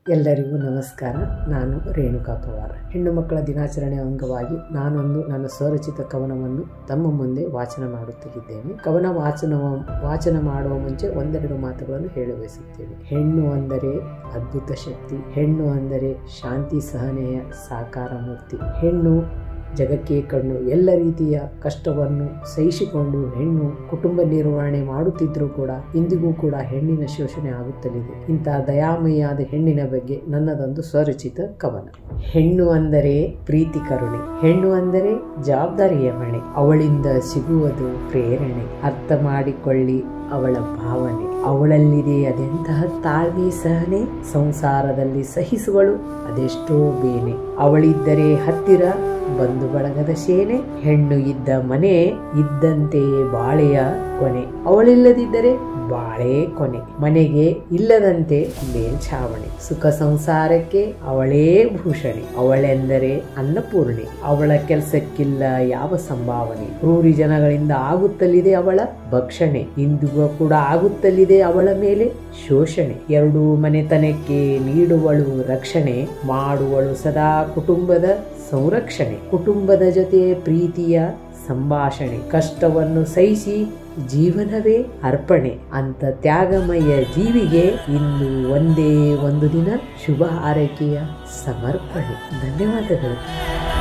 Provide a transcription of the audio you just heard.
ಎಲ್ಲರಿಗೂ ನಮಸ್ಕಾರ ನಾನು ರೇಣುಕಾ ಪವಾರ್ ಹೆಣ್ಣು ಮಕ್ಕಳ ದಿನಾಚರಣೆ ಅಂಗವಾಗಿ ನಾನೊಂದು ನನ್ನ ಸ್ವರಚಿತ ಕವನವನ್ನು ತಮ್ಮ ಮುಂದೆ ವಾಚನ ಮಾಡುತ್ತಿದ್ದೇನೆ ಕವನ ವಾಚನ ವಾಚನ ಮಾಡುವ ಮುಂಚೆ ಒಂದೆರಡು ಮಾತುಗಳನ್ನು ಹೇಳ ಬಯಸುತ್ತೇನೆ ಹೆಣ್ಣು ಅಂದರೆ ಅದ್ಭುತ ಶಕ್ತಿ ಹೆಣ್ಣು ಅಂದರೆ ಶಾಂತಿ ಸಹನೆಯ ಸಾಕಾರ ಮೂರ್ತಿ ಹೆಣ್ಣು ಜಗಕ್ಕೆ ಕಣ್ಣು ಎಲ್ಲ ರೀತಿಯ ಕಷ್ಟವನ್ನು ಸಹಿಸಿಕೊಂಡು ಹೆಣ್ಣು ಕುಟುಂಬ ನಿರ್ವಹಣೆ ಮಾಡುತ್ತಿದ್ರೂ ಕೂಡ ಇಂದಿಗೂ ಕೂಡ ಹೆಣ್ಣಿನ ಶೋಷಣೆ ಆಗುತ್ತಲಿದೆ ಇಂತಹ ದಯಾಮಯಿಯಾದ ಹೆಣ್ಣಿನ ಬಗ್ಗೆ ನನ್ನದೊಂದು ಸ್ವರಚಿತ ಕವನ ಹೆಣ್ಣು ಅಂದರೆ ಪ್ರೀತಿ ಕರುಣೆ ಹೆಣ್ಣು ಅಂದರೆ ಜವಾಬ್ದಾರಿಯ ಹೊಣೆ ಅವಳಿಂದ ಸಿಗುವುದು ಪ್ರೇರಣೆ ಅರ್ಥ ಮಾಡಿಕೊಳ್ಳಿ ಅವಳ ಭಾವನೆ ಅವಳಲ್ಲಿದೆ ಅದೆಂತಹ ತಾಳ್ಮೆ ಸಹನೆ ಸಂಸಾರದಲ್ಲಿ ಸಹಿಸುವಳು ಅದೆಷ್ಟೋ ಬೇನೆ ಅವಳಿದ್ದರೆ ಹತ್ತಿರ ಬಂಧು ಬಳಗದ ಸೇನೆ ಹೆಣ್ಣು ಇದ್ದ ಮನೆ ಇದ್ದಂತೆಯೇ ಬಾಳೆಯ ಕೊನೆ ಅವಳಿಲ್ಲದಿದ್ದರೆ ಬಾಳೆ ಕೊನೆ ಮನೆಗೆ ಇಲ್ಲದಂತೆ ಮೇಲ್ಛಾವಣೆ ಸುಖ ಸಂಸಾರಕ್ಕೆ ಅವಳೇ ಭೂಷಣೆ ಅವಳೆಂದರೆ ಅನ್ನಪೂರ್ಣೆ ಅವಳ ಕೆಲಸಕ್ಕಿಲ್ಲ ಯಾವ ಸಂಭಾವನೆ ಕ್ರೂರಿ ಜನಗಳಿಂದ ಆಗುತ್ತಲಿದೆ ಅವಳ ಭಕ್ಷಣೆ ಇಂದಿಗೂ ಕೂಡ ಆಗುತ್ತಲಿದೆ ಅವಳ ಮೇಲೆ ಶೋಷಣೆ ಎರಡೂ ಮನೆತನಕ್ಕೆ ನೀಡುವಳು ರಕ್ಷಣೆ ಮಾಡುವಳು ಸದಾ ಕುಟುಂಬದ ಸಂರಕ್ಷಣೆ ಕುಟುಂಬದ ಜೊತೆ ಪ್ರೀತಿಯ ಸಂಭಾಷಣೆ ಕಷ್ಟವನ್ನು ಸಹಿಸಿ ಜೀವನವೇ ಅರ್ಪಣೆ ಅಂತ ತ್ಯಾಗಮಯ ಜೀವಿಗೆ ಇಂದು ಒಂದೇ ಒಂದು ದಿನ ಶುಭ ಹಾರೈಕೆಯ ಸಮರ್ಪಣೆ ಧನ್ಯವಾದಗಳು